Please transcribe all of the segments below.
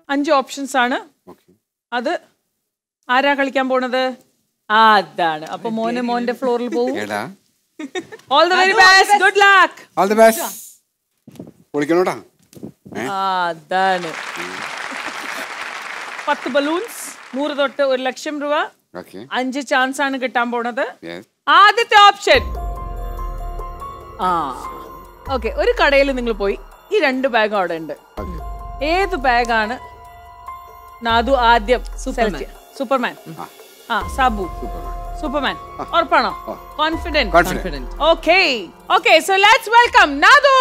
അഞ്ച് ഓപ്ഷൻസ് ആണ് ഓക്കെ അത് ആരാ കളിക്കാൻ പോണത് ആ, അതാണ് അപ്പൊ മോന് മോന്റെ ഫ്ലോറിൽ പോകും എടാ all the very best good luck all the best പൊളിക്കണോട്ടാ അതാണ് പത്ത് ബലൂൺസ് നൂറ് തൊട്ട് ഒരു ലക്ഷം രൂപ ഓക്കെ അഞ്ച് ചാൻസ് ആണ് കിട്ടാൻ പോണത് യെസ് ആദ്യത്തെ ഓപ്ഷൻ ആ ഓക്കെ ഒരു കടയിൽ നിങ്ങൾ പോയി ഈ രണ്ട് ബാഗും അവിടെ ഉണ്ട് ഓക്കെ ഏത് ബാഗാണ് നാദു ആദ്യം സെലക്ട് സൂപ്പർമാൻ ആ സാബു സൂപ്പർ സൂപ്പർമാൻ ഉറപ്പാണോ confident confident okay okay so let's welcome Nadhu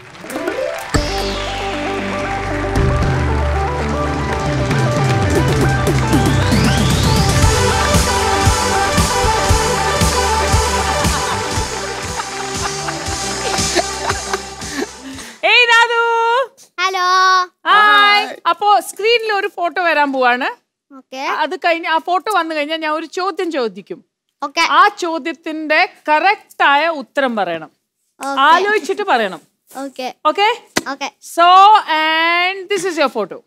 ഏയ് നാദു ഹലോ ഹായ് അപ്പോ സ്ക്രീനിൽ ഒരു ഫോട്ടോ വരാൻ പോവാണ് ഓക്കെ അത് കഴിഞ്ഞ് ആ ഫോട്ടോ വന്നു കഴിഞ്ഞാൽ ഞാൻ ഒരു ചോദ്യം ചോദിക്കും ഓക്കെ ആ ചോദ്യത്തിന്റെ കറക്റ്റ് ആയ ഉത്തരം പറയണം ആലോചിച്ചിട്ട് പറയണം okay okay okay so and this is your photo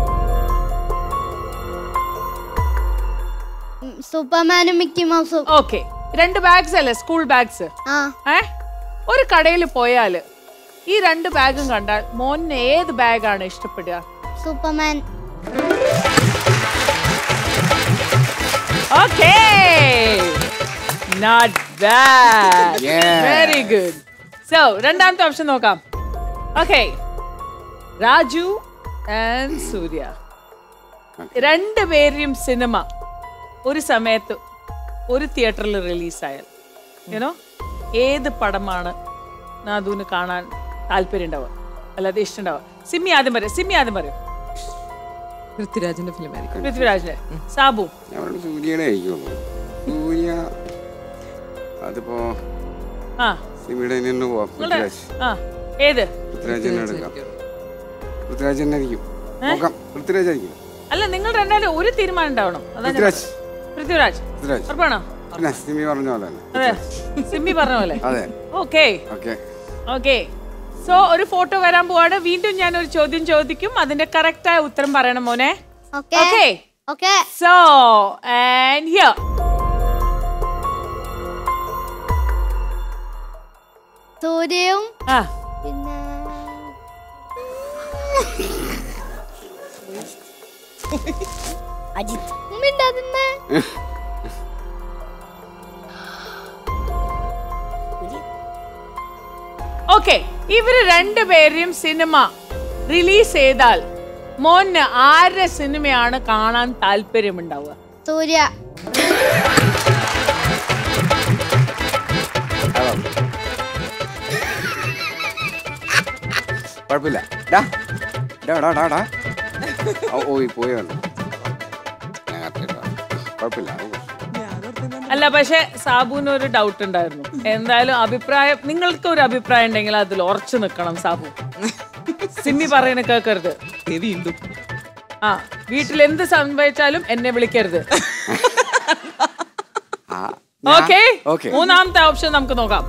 സൂപ്പർമാനും മിക്കി മൗസും ഓക്കെ രണ്ട് ബാഗ്സ് അല്ലേ സ്കൂൾ ബാഗ്സ് ആ ഏ ഒരു കടയിൽ പോയാൽ ഈ രണ്ട് ബാഗും കണ്ടാൽ മോന് ഏത് ബാഗാണ് ഇഷ്ടപ്പെടുക Superman okay not bad Yeah. Very good so രണ്ടാമത്തെ ഓപ്ഷൻ നോക്കാം ഓക്കെ രാജു ആൻഡ് സൂര്യ രണ്ടുപേരുടെയും സിനിമ ഒരു സമയത്ത് ഒരു തിയേറ്ററിൽ റിലീസായാൽ യുനോ ഏത് പടമാണ് നാദുവിന് കാണാൻ താല്പര്യം ഉണ്ടാവുക അല്ലാതെ ഇഷ്ടം ഉണ്ടാവുക സിമ്മി ആദ്യം പറയും സിമ്മി ആദ്യം പറയും പൃഥ്വിരാജിന്റെ ഫിലിം ആയിരിക്കും പൃഥ്വിരാജിന്റെ സാബു ഞാൻ പറഞ്ഞു സൂര്യയുടെ ആയിരിക്കുള്ളൂ സൂര്യ അതിപ്പോ ആ സിമിയുടെ തന്നെ പോവാം നിങ്ങളുടെ പൃഥ്വിരാജ് ആ ഏത് പൃഥ്വിരാജ് തന്നെ എടുക്കാം പൃഥ്വിരാജ് തന്നെ ആയിരിക്കും നോക്കാം പൃഥ്വിരാജ് ആയിരിക്കും അല്ല നിങ്ങൾ രണ്ടാലും ഒരു തീരുമാനം ഉണ്ടാവണം അതാ ഞാൻ പൃഥ്വിരാജ് പറഞ്ഞത്. പൃഥ്വിരാജ് പൃഥ്വിരാജ് ഉറപ്പാണോ പിന്നെ സിമി പറഞ്ഞ പോലെ തന്നെ അതെ സിമ്മി പറഞ്ഞ പോലെ അതെ ഓക്കെ ഓക്കെ ഓക്കെ സോ ഒരു ഫോട്ടോ വരാൻ പോവാണ് വീണ്ടും ഞാൻ ഒരു ചോദ്യം ചോദിക്കും അതിന്റെ കറക്റ്റ് ആയ ഉത്തരം പറയണം മോനെ okay okay okay so and here സൂര്യയും ആ പിന്നെ അജിത് മിണ്ടാതിന്നെ ഓക്കെ ഇവര് രണ്ടുപേരെയും സിനിമ റിലീസ് ചെയ്താൽ മോന് ആരുടെ സിനിമയാണ് കാണാൻ താല്പര്യമുണ്ടാവുക സൂര്യ കുഴപ്പമില്ല ഡാ ഡാ ഡാ ഡാ ഡാ ഓ ഓയ് പോയാണ് ഞാൻ കറക്റ്റ് കുഴപ്പമില്ല അത് കുഴപ്പമില്ല. അല്ല പക്ഷെ സാബുവിന് ഒരു ഡൗട്ട് ഉണ്ടായിരുന്നു എന്തായാലും അഭിപ്രായം നിങ്ങൾക്ക് ഒരു അഭിപ്രായം ഉണ്ടെങ്കിൽ അതിൽ ഉറച്ചു നിൽക്കണം സാബു സിമ്മി പറയുന്ന കേൾക്കരുത് ഏ, വീണ്ടും ആ വീട്ടിൽ എന്ത് സംഭവിച്ചാലും എന്നെ വിളിക്കരുത് ആ ഓക്കെ ഓക്കെ മൂന്നാമത്തെ ഓപ്ഷൻ നമുക്ക് നോക്കാം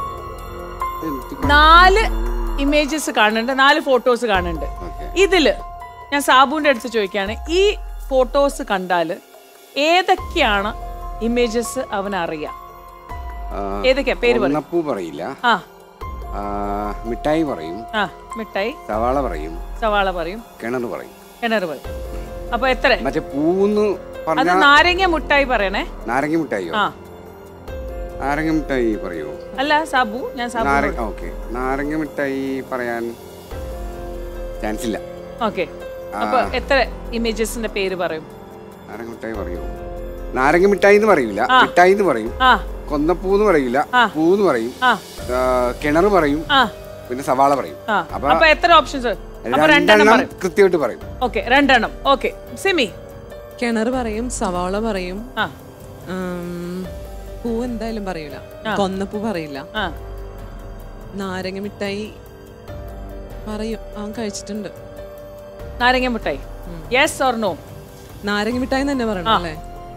നാല് ഇമേജസ് കാണുന്നുണ്ട് നാല് ഫോട്ടോസ് കാണുന്നുണ്ട് ഓക്കെ ഇതില് ഞാൻ സാബുവിന്റെ അടുത്ത് ചോദിക്കുകയാണ് ഈ ഫോട്ടോസ് കണ്ടാല് ഏതൊക്കെയാണ് ഇമേജസ് അവൻ അറിയാം ഏതൊക്കെയാ പേര് പറ ഒന്നപ്പൂ പറയില്ല ആ ആ, മിഠായി പറയും ആ മിഠായി സവാള പറയും സവാള പറയും കിണർ പറയും കിണർ പറയും അപ്പൊ എത്ര മറ്റേ പൂന്ന് അത് പറഞ്ഞ നാരങ്ങ മുട്ടായി പറയണേ നാരങ്ങ മിഠായിയോ ആ നാരങ്ങ മിഠായി പറയുമോ അല്ല സാബു ഞാൻ സാബു നാരങ്ങ ഓക്കെ നാരങ്ങ മിഠായി പറയാൻ ചാൻസ് ഇല്ല ഓക്കെ അപ്പൊ എത്ര ഇമേജസിന്റെ പേര് പറയും നാരങ്ങ മിഠായി പറയുമോ നാരങ്ങ മിഠായി എന്ന് പറയൂല ആ. മിഠായി എന്ന് പറയും ആ കൊന്നപ്പൂന്ന് പറയില്ല ആ. പൂന്ന് പറയും ആ കിണർ പറയും ആ പിന്നെ സവാള പറയും ആ അപ്പൊ അപ്പൊ എത്ര ഓപ്ഷൻസ് അപ്പൊ രണ്ടെണ്ണം രണ്ടെണ്ണം പറയും കൃത്യമായിട്ട് പറയും ഓക്കെ രണ്ടെണ്ണം ഓക്കെ സിമി കിണർ പറയും സവാള പറയും ആ ഉം, പൂ എന്തായാലും പറയൂല ആ. കൊന്നപ്പൂ പറയില്ല ആ നാരങ്ങ മിഠായി പറയും അവൻ കഴിച്ചിട്ടുണ്ട് നാരങ്ങ മുട്ടായി യെസ് ഓർ നോ നാരങ്ങ മിഠായി തന്നെ പറയണം ആ. അല്ലേ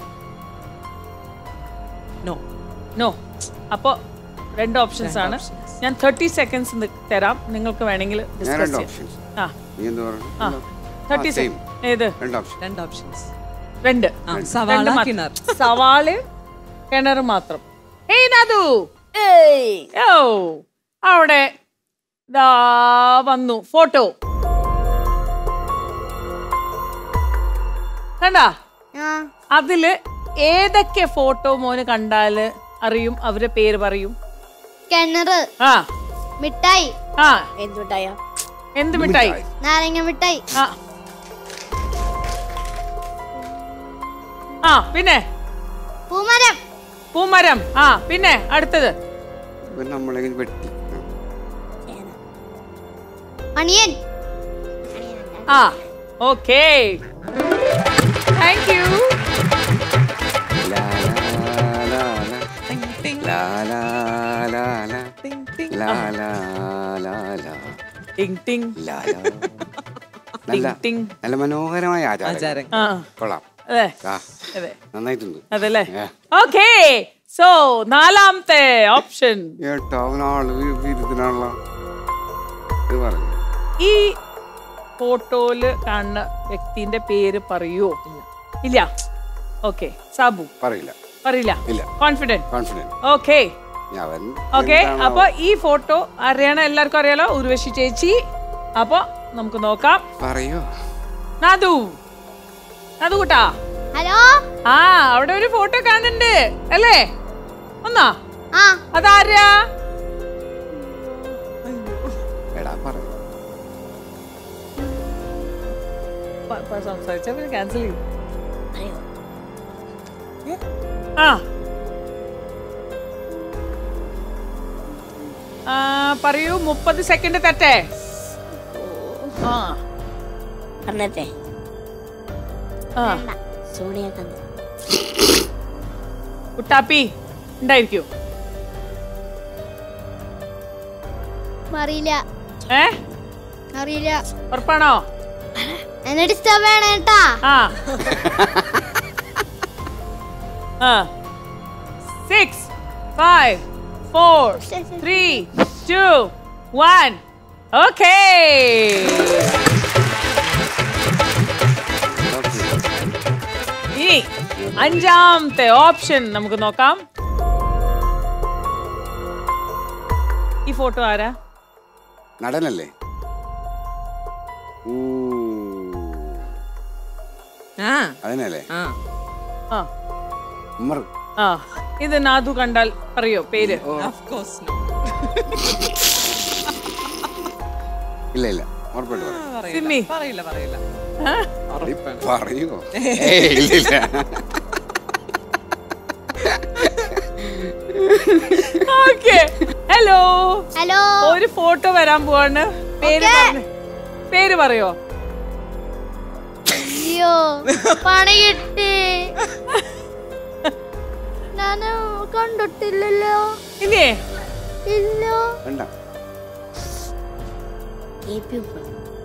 നോ നോ അപ്പോ രണ്ട് ഓപ്ഷൻസ് ആണ് ഞാൻ തേർട്ടി സെക്കൻഡ്സ് തരാം നിങ്ങൾക്ക് വേണമെങ്കിൽ ഞാൻ ഡിസ്കസ് രണ്ട് ചെയ്യാം ഓപ്ഷൻസ് ആ നീ എന്ത് ആ പറഞ്ഞു തേർട്ടി same. സെക്കൻഡ് ഏത് രണ്ട് ഓപ്ഷൻ രണ്ട് ഓപ്ഷൻസ് രണ്ട് ആ സവാള രണ്ട് മാത്രം. കിണർ സവാള് കിണർ മാത്രം ഏയ് നാദു ഓ അവിടെ ദാ വന്നു ഫോട്ടോ കണ്ടാ ആ അതില് ഏതൊക്കെ ഫോട്ടോ മോന് കണ്ടാല് അറിയും അവരുടെ പേര് പറയും കിണറ് ആ മിഠായി ആ എന്തുണ്ടായോ എന്ത് മിഠായി നാരങ്ങ മിഠായി ആ ആ പിന്നെ പൂമരം പൂമരം ആ പിന്നെ അടുത്തത് ഇവൻ നമ്മളെങ്ങനെ വെട്ടി അണിയൻ ആ ഓക്കേ താങ്ക് യു ലാ, ലാ, ലാ, ലാ. ടിങ് ടിങ് ലാ, ലാ, ലാ, ലാ. ടിങ് ടിങ് ലാ, ലാ, ലാ, ലാ. ടിങ് ടിങ് ലാ, ലാ. നല്ല ടിങ് ടിങ് നല്ല മനോഹരമായ ആചാരം ആചാരം ആ കൊള്ളാം അതെ ആ അതെ നന്നായിട്ടുണ്ട് അതല്ലേ ഏ. ഓക്കേ സോ നാലാമത്തെ ഓപ്ഷൻ ഏട്ടാ അവനാള് വിരുദ്ധനാണല്ലോ ഇത് പറഞ്ഞു ഈ ഫോട്ടോയില് കാണുന്ന വ്യക്തിന്റെ പേര് പറയോ ഇല്ല ഓക്കെ സാബു പറയില്ല പറയില്ല ഇല്ല കോൺഫിഡന്റ് കോൺഫിഡൻറ്റ് ഓക്കെ അവൻ ഓക്കെ എന്താണോ- അപ്പൊ ഈ ഫോട്ടോ അറിയണ എല്ലാവർക്കും അറിയാലോ ഉർവശി ചേച്ചി അപ്പൊ നമുക്ക് നോക്കാം പറയോ നാദു നാദു കൂട്ടാ ഹലോ ആ അവിടെ ഒരു ഫോട്ടോ കാണുന്നുണ്ട് അല്ലേ ഒന്നാ ആ അതാരാ എടാ പറയോ പ- പ- സംസാരിച്ചാ പിന്നെ ക്യാൻസൽ ചെയ്യും അറിയോ ആ ആ, പറയൂ മുപ്പത് സെക്കൻഡ് തെറ്റേ ആ പറഞ്ഞേ ആ സോണിയ ഗാന്ധി കുട്ടാപ്പി ഉണ്ടായിരിക്കൂ അറിയില്ല ഏ അറിയില്ല ഉറപ്പാണോ എന്നെ ഡിസ്റ്റർബ് വേണം കേട്ടാ ആ ആ six five four three two one okay ഇനി അഞ്ചാമത്തെ ഓപ്ഷൻ നമുക്ക് നോക്കാം ഈ ഫോട്ടോ ആരാ നടനല്ലേ ഊ, ആ അതിനല്ലേ ആ ആ ഉമ്മർ ആ ഇത് നാദു കണ്ടാൽ പറയോ പേര് ഓഫ് കോഴ്സ് ഇല്ല ഇല്ല ഉറപ്പായിട്ട് പറയും സിമ്മി. പറയില്ല പറയില്ല ആ? പറയോ ഏയ് ഇല്ല ഇല്ല ഓക്കെ ഹലോ ഹലോ ഒരു ഫോട്ടോ വരാൻ പോവാണ് പേര് Okay. പറഞ്ഞ്- പേര് പറയോ അയ്യോ പണി കിട്ടി ഞാന് കണ്ടിട്ടില്ലല്ലോ ഇല്ലേ ഇല്ല വേണ്ട കെ പി ഉമ്മ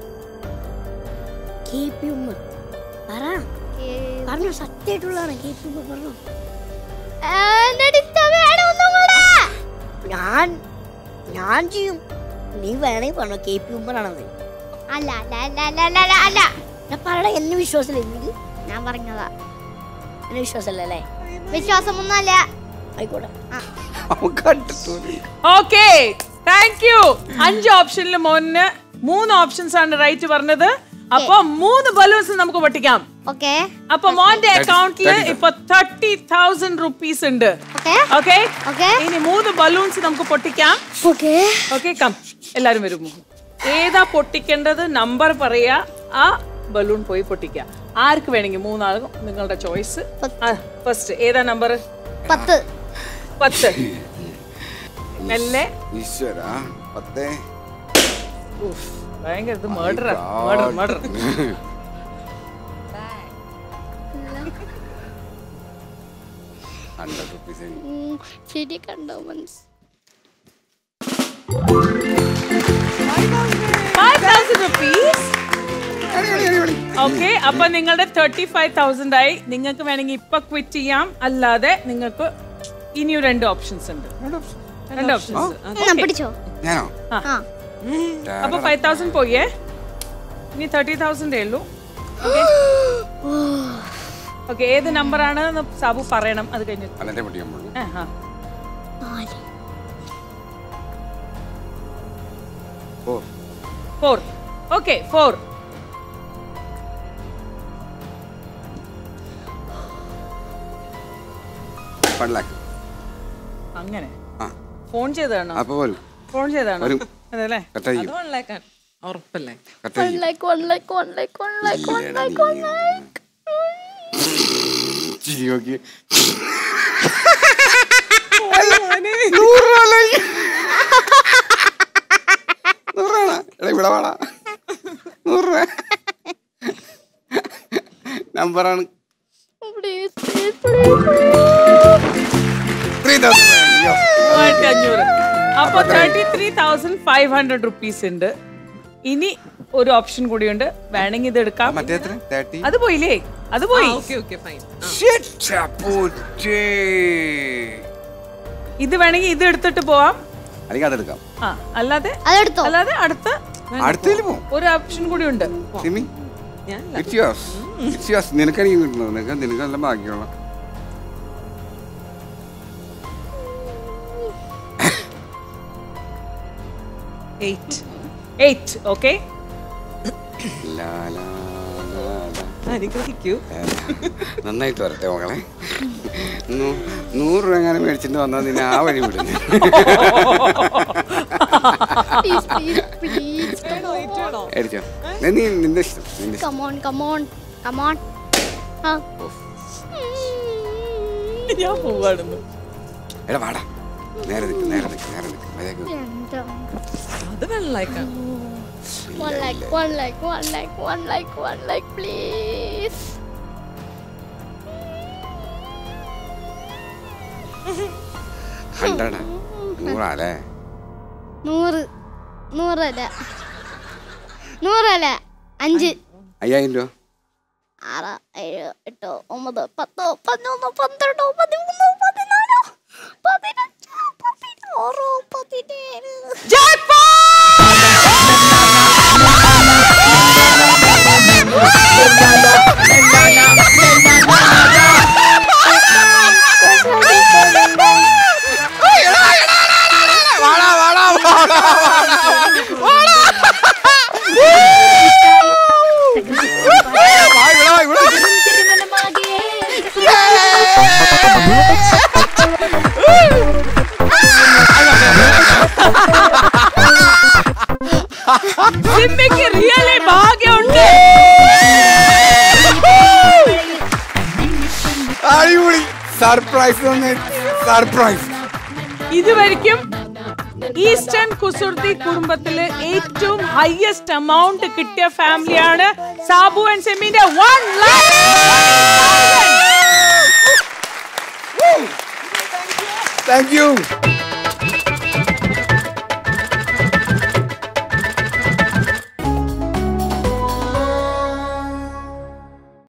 കെ പി ഉമ്മ പറ പറഞ്ഞു സത്യമായിട്ടുള്ളതാണ് കെ പി ഉമ്മ പറഞ്ഞു എന്നെ ഡിസ്റ്റർബ് വേണം ഒന്നും കൂടെ ഞാൻ ഞാൻ ചെയ്യും നീ വേണമെങ്കിൽ പറഞ്ഞു കെ പി ഉമ്മറാണത് അല്ല അല്ല അല്ല അല്ല അല്ല അല്ല അല്ല ഞാൻ പറയണ എന്നെ വിശ്വാസമില്ല എനിക്ക് ഞാൻ പറഞ്ഞതാ എന്നെ വിശ്വാസമല്ല അല്ലേ വിശ്വാസമൊന്നും അല്ല ആയിക്കോട്ടെ അവൻ കണ്ടിട്ടില്ല ഓക്കെ താങ്ക് യു അഞ്ച് ഓപ്ഷനിൽ മോന് മൂന്ന് ഓപ്ഷൻസ് ആണ് റൈറ്റ് പറഞ്ഞത് അപ്പൊ മൂന്ന് ബലൂൺസ് നമുക്ക് പൊട്ടിക്കാം ഓക്കെ അപ്പൊ മോന്റെ അക്കൗണ്ടിൽ thirty ഇപ്പൊ തേർട്ടി തൗസൻഡ് റുപ്പീസ് ഉണ്ട് ഓക്കെ ഓക്കെ ഓക്കെ ഇനി മൂന്ന് ബലൂൺസ് നമുക്ക് പൊട്ടിക്കാം ഓക്കെ ഓക്കെ കം എല്ലാരും വരും ഏതാ പൊട്ടിക്കേണ്ടത് നമ്പർ പറയാ ആ ബലൂൺ പോയി പൊട്ടിക്കുക ആർക്ക് വേണമെങ്കിൽ മൂന്നാളും നിങ്ങളുടെ ചോയ്സ് ഫസ്റ്റ് ഏതാ നമ്പർ പത്ത് പത്ത് മെല്ലെ ഈശ്വര പത്തേ ഉഫ്, ഭയങ്കര ഇത് murder God. Murder murder hundred rupees ശരി കണ്ടോ മനസ് ഫൈവ് തൗസൻഡ് റുപ്പീസ് ഓക്കെ അപ്പൊ നിങ്ങളുടെ തേർട്ടി ഫൈവ് തൗസൻഡ് ആയി നിങ്ങൾക്ക് വേണമെങ്കിൽ ഇപ്പൊ ക്വിറ്റ് ചെയ്യാം അല്ലാതെ നിങ്ങൾക്ക് ഇനിയും രണ്ട് ഓപ്ഷൻസ് ഉണ്ട് രണ്ട് ഓപ്ഷൻസ് എന്നാ പിടിച്ചോ ഞാനോ ആ അപ്പൊ ഫൈവ് തൗസൻഡ് പോയേ ഇനി തേർട്ടി തൗസൻഡേ ഉള്ളൂ ഓക്കെ ഏത് നമ്പറാണ് സാബു പറയണം അത് കഴിഞ്ഞ് അതെന്റെ പൊട്ടിക്കാൻ പോകുന്നു ആ, ആ. നാല് four four okay four one lakh അങ്ങനെ ആ ഫോൺ ചെയ്താണോ അപ്പൊ വരും ഫോൺ ചെയ്താണോ വരും അതല്ലേ കട്ടായി അത് വൺ ഉറപ്പല്ലേ കട്ടായി one like one like one like one like one ഇല്ലടാ like നീ. one like ചിരി നോക്കി നൂറ് രൂപ അല്ലേ? നൂറ് രൂപ എടാ ഇവിടെ വേടാ നൂറ് രൂപ നമ്പറാണ് please please please three thousand മൂവായിരത്തി അഞ്ഞൂറ് അപ്പൊ thirty three thousand five hundred rupees ഉണ്ട് ഇനി ഒരു ഓപ്ഷൻ കൂടിയുണ്ട് വേണമെങ്കിൽ ഇത് എടുക്കാം മറ്റേ എത്ര തേർട്ടി അത് പോയില്ലേ അത് പോയി ഓക്കെ ഓക്കെ ഫൈൻ ഇത് വേണമെങ്കിൽ ഇത് എടുത്തിട്ട് പോവാം അല്ലെങ്കിൽ അതെടുക്കാം ആ അല്ലാതെ അതെടുത്തോ അല്ലാതെ അടുത്ത അടുത്തതിൽ പോവും ഒരു ഓപ്ഷൻ കൂടി ഉണ്ട് സിമി ഞാൻ ഇറ്റ്സ് യോസ് ഇറ്റ്സ് യോസ് നിനക്കാണെങ്കിൽ കിട്ടുന്നത് നിനക്ക് നിനക്ക് നല്ല ഭാഗ്യമുള്ള എയ്റ്റ് എയ്റ്റ് ഓക്കെ ലാ, ലാ, ലാ, ലാ. അനുഗ്രഹിക്കൂ നന്നായിട്ട് വരട്ടെ മകളെ നൂ- നൂറ് രൂപ എങ്ങാനും മേടിച്ചിട്ട് വന്നാൽ നിന്നെ ആ വഴി വിടുന്നു please please please come on മേടിച്ചോ നീ നീ നിന്റെ ഇഷ്ടം നിന്റെ ഇഷ്ടം come on come on come on ആ ഞാൻ പോവാണെന്ന് എടാ വാടാ നേരെ നിൽക്ക് നേരെ നിൽക്ക് നേരെ നിൽക്ക് മര്യാദയ്ക്ക് നിൽക്ക്. എന്താ അത് വെള്ളേക്കാണ് one like one like one like one like one like please ഹൺഡ്രഡാ നൂറാല്ലേ നൂറ് നൂറല്ല നൂറല്ല അഞ്ച് അയ്യായിരം രൂപ ആറ് ഏഴ് എട്ട് ഒമ്പത് പത്ത് പതിനൊന്ന് പന്ത്രണ്ട് പതിമൂന്ന് പതിനാല് പതിനഞ്ച് പതിനാറ് പതിനേഴ് സിമ്മയ്ക്ക് റിയലി ഭാഗ്യമുണ്ട് അടിപൊളി സർപ്രൈസ് സർപ്രൈസ് ഇതുവരെയ്ക്കും ഈസ്റ്റേൺ കുസുർത്തി കുടുംബത്തില് ഏറ്റവും ഹയസ്റ്റ് എമൗണ്ട് കിട്ടിയ ഫാമിലിയാണ് സാബു ആൻഡ് സെമിന്റെ വൺ താങ്ക് യു